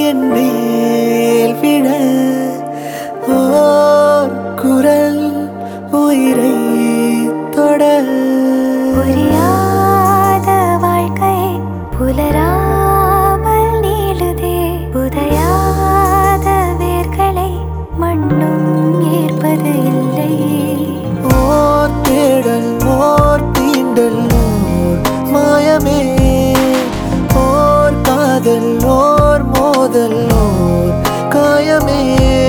என் மேல் விழ ஓர் குரல் உயிரை தொட புரியாத வாழ்க்கை புலராமல் நீளுதே புதையாத வேர்களை மண்ணும் ஏற்பது இல்லை ஓர் தேடல் ஓர் தீண்டல் ஓர் மாயமே ஓர் காதல் ஓர் மோதல் ஓர் காயமே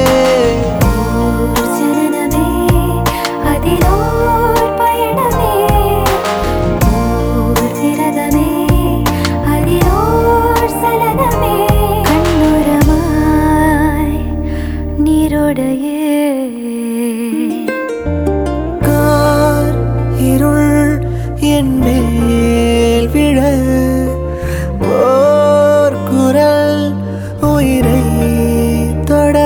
ஓர் சலனமே அதிலோர் பயணமே ஓர் விரதமே அதிலோர் சலனமே கண்ணுரமாய் நீரோடையே கார் இருள் என் மேல் விழ ஓர் குரல் உயிரை தொட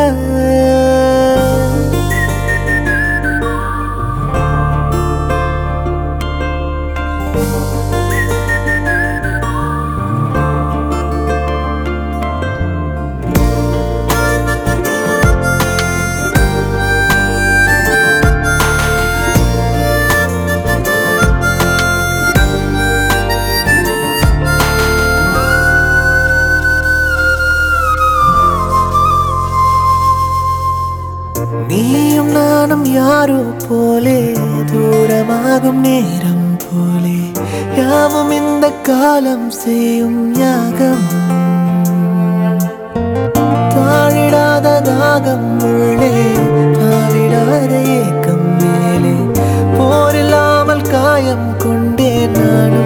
நீயும் நானும் யாரோ போலே தூரமாகும் நேரம் போலே யாவும் இந்த காலம் செய்யும் யாகம் தாழிடாத தாகம் உள்ளே தாவிடாத ஏக்கம் மேலே போரில்லாமல் காயம் கொண்டேன் நானும்